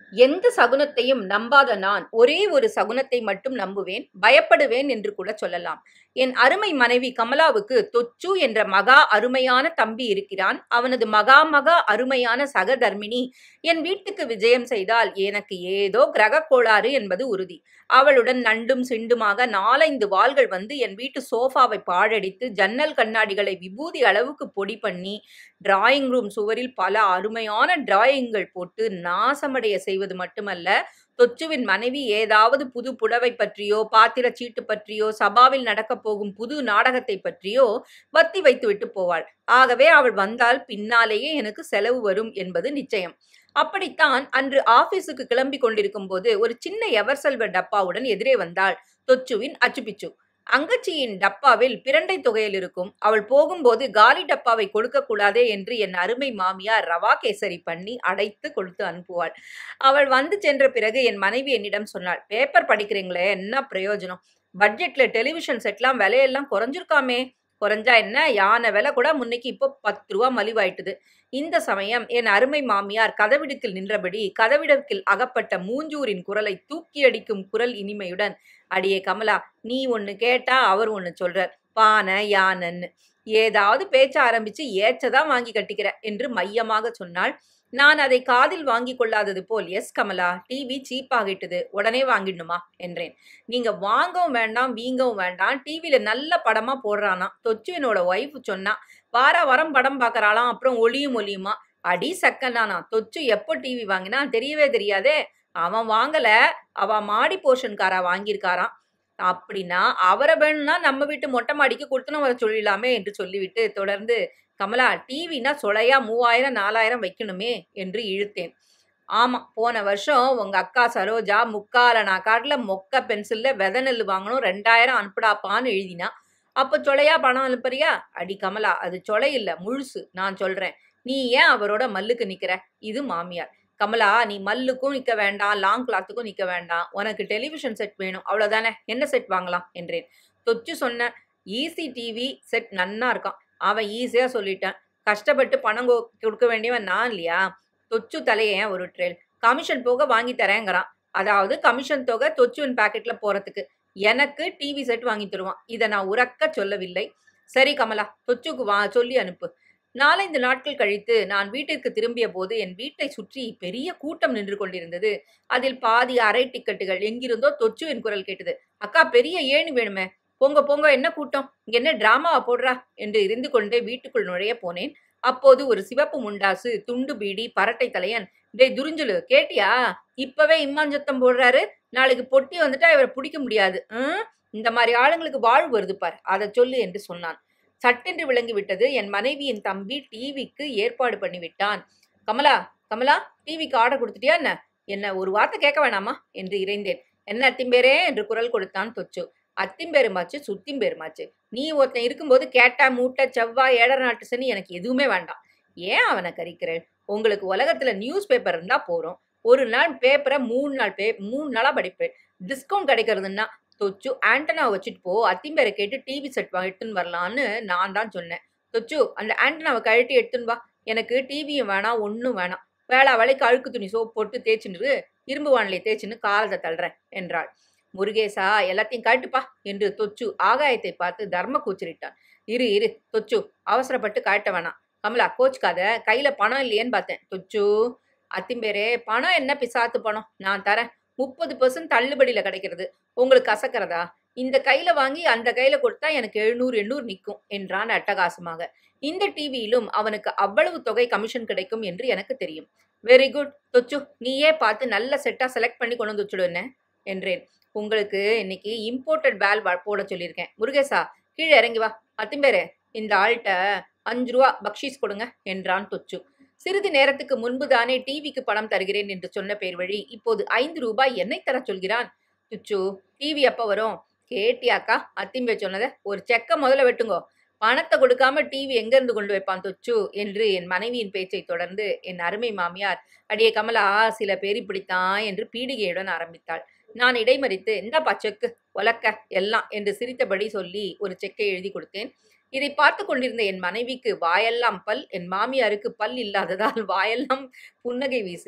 எந்த சகுனத்தையும் நம்பாத நான் ஒரே ஒரு சகுனத்தை மட்டும் நம்புவேன் பயப்படுவேன் என்று கூட சொல்லலாம் என் அருமை மனைவி கமலாவுக்கு தொச்சு என்ற மகா அருமையான தம்பி இருக்கிறான் அவனது மகா மகா அருமையான சகதர்மினி என் வீட்டுக்கு விஜயம் செய்தால் எனக்கு ஏதோ கிரக கோளாறு என்பது உறுதி அவளுடன் நண்டும் சிண்டுமாக நாலைந்து வாள்கள் வந்து என் வீட்டு சோஃபாவை பாழடித்து ஜன்னல் கண்ணாடிகளை விபூதி அளவுக்கு பொடி பண்ணி டிராயிங் ரூம் சுவரில் பல அருமையான டிராயிங்கள் போட்டு நாசமடைய செய்வது மட்டுமல்ல தொச்சுவின் மனைவி ஏதாவது புது புடவை பற்றியோ பாத்திர சீட்டு பற்றியோ சபாவில் நடக்கப் போகும் புது நாடகத்தை பற்றியோ வத்தி வைத்துவிட்டு போவாள் ஆகவே அவள் வந்தால் பின்னாலேயே எனக்கு செலவு வரும் என்பது நிச்சயம் அப்படித்தான் அன்று ஆபீஸுக்கு கிளம்பி கொண்டிருக்கும் போது ஒரு சின்ன எவர்செல்வ டப்பாவுடன் எதிரே வந்தாள் தொச்சுவின் அச்சுபிச்சு அங்கச்சியின் டப்பாவில் பிரண்டை தொகையில் இருக்கும் அவள் போகும்போது காலி டப்பாவை கொடுக்க கூடாதே என்று என் அருமை மாமியார் ரவா கேசரி பண்ணி அடைத்து கொடுத்து அனுப்புவாள் அவள் வந்து சென்ற பிறகு என் மனைவி என்னிடம் சொன்னாள் பேப்பர் படிக்கிறீங்களே என்ன பிரயோஜனம் பட்ஜெட்ல டெலிவிஷன் செட்லாம் விலையெல்லாம் குறைஞ்சிருக்காமே குறைஞ்சா என்ன யானை விலை கூட முன்னைக்கு இப்போ பத்து ரூபா மலிவாயிட்டுது இந்த சமயம் என் அருமை மாமியார் கதவிடுக்கில் நின்றபடி கதவிடக்கில் அகப்பட்ட மூஞ்சூரின் குரலை தூக்கி அடிக்கும் குரல் இனிமையுடன் அடியே கமலா நீ ஒன்னு கேட்டா அவர் ஒன்னு சொல்றார் பானை யானைன்னு ஏதாவது பேச்ச ஆரம்பிச்சு ஏச்சதான் வாங்கி கட்டிக்கிற என்று மையமாக சொன்னாள் நான் அதை காதில் வாங்கி கொள்ளாதது போல் எஸ் கமலா டிவி சீப் ஆகிட்டுது உடனே வாங்கிடணுமா என்றேன் நீங்க வாங்கவும் வேண்டாம் வீங்கவும் வேண்டாம் டிவியில நல்ல படமா போடுறானா தொச்சு என்னோட ஒய்ஃப் சொன்னா வார வாரம் படம் பார்க்கறாளாம் அப்புறம் ஒளியும் ஒளியுமா அடி சக்கனானா தொச்சு எப்போ டிவி வாங்கினா தெரியவே தெரியாதே அவன் வாங்கல அவ மாடி போர்ஷன்காரா வாங்கியிருக்காராம் அப்படின்னா அவரை வேணும்னா நம்ம வீட்டு மொட்டை மாடிக்கு கொடுத்துன்னு வர சொல்லிடலாமே என்று சொல்லிவிட்டு தொடர்ந்து கமலா டிவினா சொலையா மூவாயிரம் நாலாயிரம் வைக்கணுமே என்று இழுத்தேன் ஆமா போன வருஷம் உங்க அக்கா சரோஜா முக்கால நான் காட்டுல மொக்க பென்சில்ல வித நெல் வாங்கணும் ரெண்டாயிரம் அனுப்புடாப்பான்னு எழுதினா அப்ப சொலையா பணம் அனுப்புறியா அடி கமலா அது சொலை இல்ல முழுசு நான் சொல்றேன் நீ ஏன் அவரோட மல்லுக்கு நிக்கிற இது மாமியார் கமலா நீ மல்லுக்கும் நிக்க வேண்டாம் லாங் கிளாத்துக்கும் நிக்க வேண்டாம் உனக்கு டெலிவிஷன் செட் வேணும் அவ்வளவுதானே என்ன செட் வாங்கலாம் என்றேன் தொச்சு சொன்ன ஈசி டிவி செட் நன்னா இருக்கான் அவன் ஈஸியா சொல்லிட்டான் கஷ்டப்பட்டு பணம் கொ- கொடுக்க வேண்டியவன் நான் இல்லையா தொச்சு தலையை ஒரு ட்ரெல் கமிஷன் போக வாங்கி தரேங்கிறான் அதாவது கமிஷன் தொகை தொச்சுவின் பாக்கெட்ல போறதுக்கு எனக்கு டிவி செட் வாங்கி தருவான் இதை நான் உறக்க சொல்லவில்லை சரி கமலா தொச்சுக்கு வா சொல்லி அனுப்பு நாலைந்து நாட்கள் கழித்து நான் வீட்டிற்கு திரும்பிய போது என் வீட்டை சுற்றி பெரிய கூட்டம் நின்று கொண்டிருந்தது அதில் பாதி அரை டிக்கெட்டுகள் எங்கிருந்தோ தொச்சுவின் குரல் கேட்டது அக்கா பெரிய ஏணி வேணுமே போங்க போங்க என்ன கூட்டம் இங்க என்ன டிராமாவா போடுறா என்று இருந்து கொண்டே வீட்டுக்குள் நுழைய போனேன் அப்போது ஒரு சிவப்பு முண்டாசு துண்டு பீடி பரட்டை தலையன் டேய் துரிஞ்சலு கேட்டியா இப்பவே இம்மாஞ்சத்தம் போடுறாரு நாளைக்கு பொட்டி வந்துட்டா இவரை பிடிக்க முடியாது ம்? இந்த மாதிரி ஆளுங்களுக்கு வாழ்வு வருது பார் அதை சொல்லு என்று சொன்னான் சட்டென்று விளங்கி விட்டது என் மனைவியின் தம்பி டிவிக்கு ஏற்பாடு பண்ணி விட்டான் கமலா கமலா டிவிக்கு ஆர்டர் கொடுத்துட்டியா என்ன என்ன ஒரு வார்த்தை கேட்க வேணாமா என்று இறைந்தேன் என்ன அத்திம்பேரே என்று குரல் கொடுத்தான் தொச்சு அத்திம்பேருமாச்சு சுத்திம்பேருமாச்சு நீ ஒருத்தன் இருக்கும்போது கேட்டா மூட்டை செவ்வாய் ஏழரை நாட்டு சனி எனக்கு எதுவுமே வேண்டாம் ஏன் அவனை கறிக்கிறேன் உங்களுக்கு உலகத்துல நியூஸ் பேப்பர் இருந்தா போறோம் ஒரு நாள் பேப்பரை மூணு நாள் பே மூணு நாளா படிப்பேன் டிஸ்கவுண்ட் கிடைக்கிறதுன்னா தொச்சு ஆண்டனா வச்சுட்டு போ அத்திம்பேரை கேட்டு டிவி செட் வா எடுத்துன்னு வரலான்னு நான் தான் சொன்னேன் தொச்சு அந்த ஆண்டனாவை கழட்டி எடுத்துன்னு வா எனக்கு டிவியும் வேணாம் ஒன்றும் வேணாம் வேளா வேலைக்கு அழுக்கு துணி சோப் போட்டு தேய்ச்சின்னு இரும்பு வானிலை தேய்ச்சின்னு காலத்தை தள்ளுறேன் என்றாள் முருகேசா எல்லாத்தையும் கழட்டுப்பா என்று தொச்சு ஆகாயத்தை பார்த்து தர்ம கூச்சலிட்டான் இரு இரு தொச்சு அவசரப்பட்டு கழட்ட வேணாம் கமலா கோச்சுக்காத கையில பணம் இல்லையேன்னு பார்த்தேன் தொச்சு அத்திம்பேரே பணம் என்ன பிசாத்து பணம் நான் தரேன் முப்பது பர்சன்ட் தள்ளுபடியில கிடைக்கிறது உங்களுக்கு கசக்கிறதா இந்த கையில வாங்கி அந்த கையில கொடுத்தா எனக்கு எழுநூறு எண்ணூறு நிற்கும் என்றான் அட்டகாசமாக இந்த டிவியிலும் அவனுக்கு அவ்வளவு தொகை கமிஷன் கிடைக்கும் என்று எனக்கு தெரியும் வெரி குட் தொச்சு நீயே பார்த்து நல்ல செட்டா செலக்ட் பண்ணி கொண்டு வந்து வச்சுடுன்னு என்றேன் உங்களுக்கு இன்னைக்கு இம்போர்ட்டட் பேல் போட சொல்லியிருக்கேன் முருகேசா கீழே இறங்கி வா அத்திம்பேரே இந்த ஆள்கிட்ட அஞ்சு ரூபா பக்ஷீஸ் கொடுங்க என்றான் தொச்சு சிறிது நேரத்துக்கு முன்பு தானே டிவிக்கு பணம் தருகிறேன் என்று சொன்ன பேர் வழி இப்போது ஐந்து ரூபாய் என்னை தர சொல்கிறான் துச்சு டிவி எப்ப வரும் கேட்டியாக்கா அத்திம்பே சொன்னதை ஒரு செக்க முதல்ல வெட்டுங்கோ பணத்தை கொடுக்காம டிவி எங்க இருந்து கொண்டு வைப்பான் தொச்சு என்று என் மனைவியின் பேச்சை தொடர்ந்து என் அருமை மாமியார் அடியே கமலா சில பேர் இப்படித்தான் என்று பீடிகையுடன் ஆரம்பித்தாள் நான் இடைமறித்து இந்தாப்பா செக்கு ஒலக்க எல்லாம் என்று சிரித்தபடி சொல்லி ஒரு செக்கை எழுதி கொடுத்தேன் இதை பார்த்து கொண்டிருந்த என் மனைவிக்கு வாயெல்லாம் பல் என் மாமியாருக்கு பல் இல்லாததால் வாயெல்லாம் புன்னகை வீசினாள்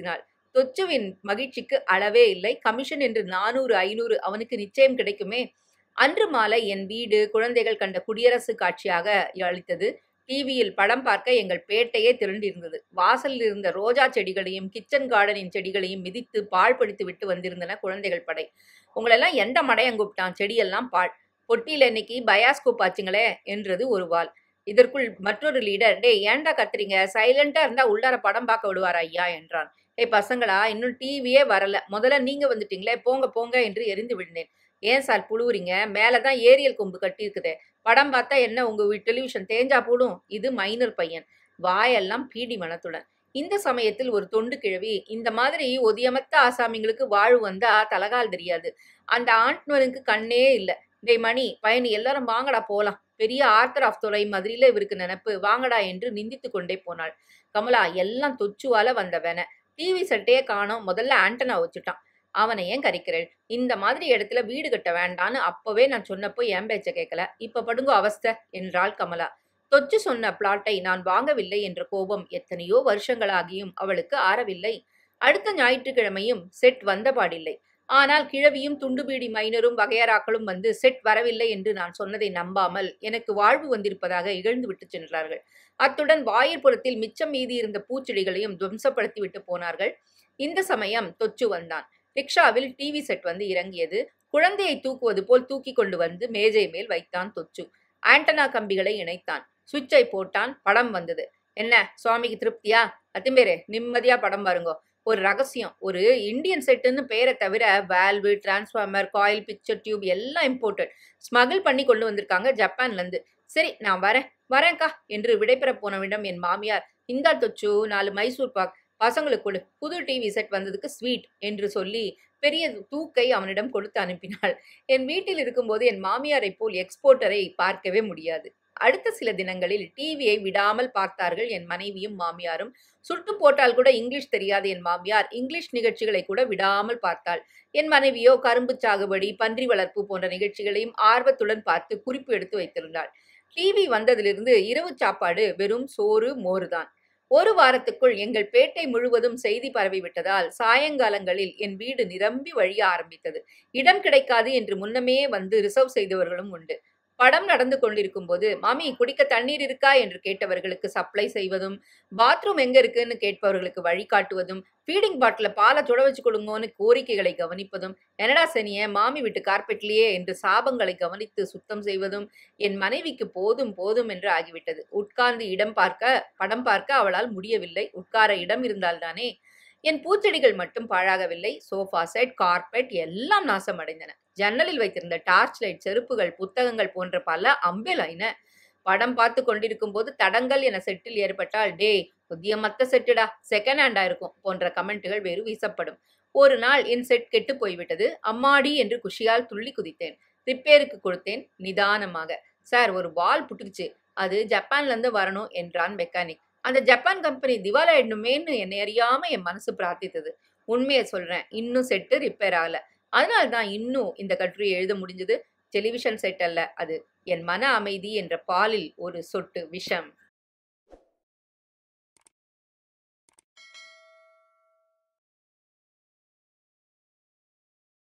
தொச்சுவின் மகிழ்ச்சிக்கு அளவே இல்லை கமிஷன் என்று நானூறு ஐநூறு அவனுக்கு நிச்சயம் கிடைக்குமே அன்று மாலை என் வீடு குழந்தைகள் கண்ட குடியரசு காட்சியாக அளித்தது டிவியில் படம் பார்க்க எங்கள் பேட்டையே திரண்டிருந்தது வாசலில் இருந்த ரோஜா செடிகளையும் கிச்சன் கார்டனின் செடிகளையும் மிதித்து பாழ் படித்து விட்டு வந்திருந்தன குழந்தைகள் படை உங்களெல்லாம் எந்த மடையன் கூப்பிட்டான் செடியெல்லாம் பாழ் பொட்டியில் இன்னைக்கு பயாஸ்கோப் ஆச்சுங்களே என்றது ஒரு வாள் இதற்குள் மற்றொரு லீடர் டே ஏன்டா கத்துறீங்க சைலண்டா இருந்தா உள்ளார படம் பார்க்க விடுவார் ஐயா என்றான் ஏய் பசங்களா இன்னும் டிவியே வரல முதல்ல நீங்க வந்துட்டீங்களே போங்க போங்க என்று எரிந்து விழுந்தேன் ஏன் சார் புழுவுறீங்க மேலதான் ஏரியல் கொம்பு கட்டி இருக்குதே படம் பார்த்தா என்ன உங்க டெலிவிஷன் தேஞ்சா போடும் இது மைனர் பையன் வாயெல்லாம் பீடி மனத்துடன் இந்த சமயத்தில் ஒரு தொண்டு கிழவி இந்த மாதிரி ஒதியமத்த ஆசாமிங்களுக்கு வாழ்வு வந்தா தலகால் தெரியாது அந்த ஆண்ட்மனுக்கு கண்ணே இல்ல டேய் மணி பயணி எல்லாரும் வாங்கடா போலாம் பெரிய ஆர்த்தர் ஆஃப் துறை மாதிரில இவருக்கு நினப்பு வாங்கடா என்று நிந்தித்து கொண்டே போனாள் கமலா எல்லாம் தொச்சுவால வந்தவன டிவி செட்டையே காணோம் முதல்ல ஆண்டனா வச்சுட்டான் அவனை ஏன் கறிக்கிறேள் இந்த மாதிரி இடத்துல வீடு கட்ட வேண்டான்னு அப்பவே நான் சொன்னப்போ என் பேச்ச கேட்கல இப்ப படுங்கோ அவஸ்தை என்றாள் கமலா தொச்சு சொன்ன பிளாட்டை நான் வாங்கவில்லை என்ற கோபம் எத்தனையோ வருஷங்களாகியும் அவளுக்கு ஆறவில்லை அடுத்த ஞாயிற்றுக்கிழமையும் செட் வந்தபாடில்லை ஆனால் கிழவியும் துண்டுபீடி மைனரும் வகையறாக்களும் வந்து செட் வரவில்லை என்று நான் சொன்னதை நம்பாமல் எனக்கு வாழ்வு வந்திருப்பதாக இகழ்ந்து விட்டு சென்றார்கள் அத்துடன் வாயிற்புறத்தில் மிச்சம் மீதி இருந்த பூச்செடிகளையும் துவம்சப்படுத்தி விட்டு போனார்கள் இந்த சமயம் தொச்சு வந்தான் ரிக்ஷாவில் டிவி செட் வந்து இறங்கியது குழந்தையை தூக்குவது போல் தூக்கி கொண்டு வந்து மேஜை மேல் வைத்தான் தொச்சு ஆண்டனா கம்பிகளை இணைத்தான் சுவிட்சை போட்டான் படம் வந்தது என்ன சுவாமிக்கு திருப்தியா அத்திம்பேரே நிம்மதியா படம் பாருங்கோ ஒரு ரகசியம் ஒரு இந்தியன் செட்டுன்னு பேரை தவிர valve transformer coil picture tube எல்லாம் இம்போர்ட்டட் ஸ்மகிள் பண்ணி கொண்டு வந்திருக்காங்க ஜப்பான்ல இருந்து சரி நான் வரேன் வரேன்க்கா என்று விடைபெற போனவிடம் என் மாமியார் இந்தா தொச்சு நாலு மைசூர் பாக் பசங்களுக்கு கொடு புது டிவி செட் வந்ததுக்கு ஸ்வீட் என்று சொல்லி பெரிய தூக்கை அவனிடம் கொடுத்து அனுப்பினாள் என் வீட்டில் இருக்கும்போது என் மாமியாரை போல் எக்ஸ்போர்ட்டரை பார்க்கவே முடியாது அடுத்த சில தினங்களில் டிவியை விடாமல் பார்த்தார்கள் என் மனைவியும் மாமியாரும் சுட்டு போட்டால் கூட இங்கிலீஷ் தெரியாது என் மாமியார் இங்கிலீஷ் நிகழ்ச்சிகளை கூட விடாமல் பார்த்தாள் என் மனைவியோ கரும்பு சாகுபடி பன்றி வளர்ப்பு போன்ற நிகழ்ச்சிகளையும் ஆர்வத்துடன் பார்த்து குறிப்பு எடுத்து வைத்திருந்தாள் டிவி வந்ததிலிருந்து இரவு சாப்பாடு வெறும் சோறு மோறுதான் ஒரு வாரத்துக்குள் எங்கள் பேட்டை முழுவதும் செய்தி பரவிவிட்டதால் சாயங்காலங்களில் என் வீடு நிரம்பி வழிய ஆரம்பித்தது இடம் கிடைக்காது என்று முன்னமே வந்து ரிசர்வ் செய்தவர்களும் உண்டு படம் நடந்து கொண்டிருக்கும் போது மாமி குடிக்க தண்ணீர் இருக்கா என்று கேட்டவர்களுக்கு சப்ளை செய்வதும் பாத்ரூம் எங்க இருக்குன்னு கேட்பவர்களுக்கு வழிகாட்டுவதும் ஃபீடிங் பாட்டில பாலை சுட வச்சு கொடுங்கோன்னு கோரிக்கைகளை கவனிப்பதும் என்னடா சனிய மாமி வீட்டு கார்பெட்லயே என்று சாபங்களை கவனித்து சுத்தம் செய்வதும் என் மனைவிக்கு போதும் போதும் என்று ஆகிவிட்டது உட்கார்ந்து இடம் பார்க்க படம் பார்க்க அவளால் முடியவில்லை உட்கார இடம் இருந்தால்தானே என் பூச்செடிகள் மட்டும் பாழாகவில்லை சோஃபா செட் கார்பெட் எல்லாம் நாசமடைந்தன ஜன்னலில் வைத்திருந்த டார்ச் லைட் செருப்புகள் புத்தகங்கள் போன்ற பல அம்பெலாயின படம் பார்த்து கொண்டிருக்கும் போது தடங்கள் என செட்டில் ஏற்பட்டால் டே புதியமத்த செட்டுடா செகண்ட் ஹேண்டா இருக்கும் போன்ற கமெண்ட்டுகள் வேறு வீசப்படும் ஒரு நாள் என் செட் கெட்டு போய்விட்டது அம்மாடி என்று குஷியால் துள்ளி குதித்தேன் ரிப்பேருக்கு கொடுத்தேன் நிதானமாக சார் ஒரு வால் புட்டுக்குச்சு அது ஜப்பான்ல இருந்து வரணும் என்றான் மெக்கானிக் அந்த ஜப்பான் கம்பெனி திவால் ஆயிடணுமேன்னு என்னை அறியாம என் மனசு பிரார்த்தித்தது உண்மையை சொல்றேன் இன்னும் செட்டு ரிப்பேர் ஆகல அதனால தான் இன்னும் இந்த கட்டுரை எழுத முடிஞ்சது டெலிவிஷன் செட் அல்ல அது என் மன அமைதி என்ற பாலில் ஒரு சொட்டு விஷம்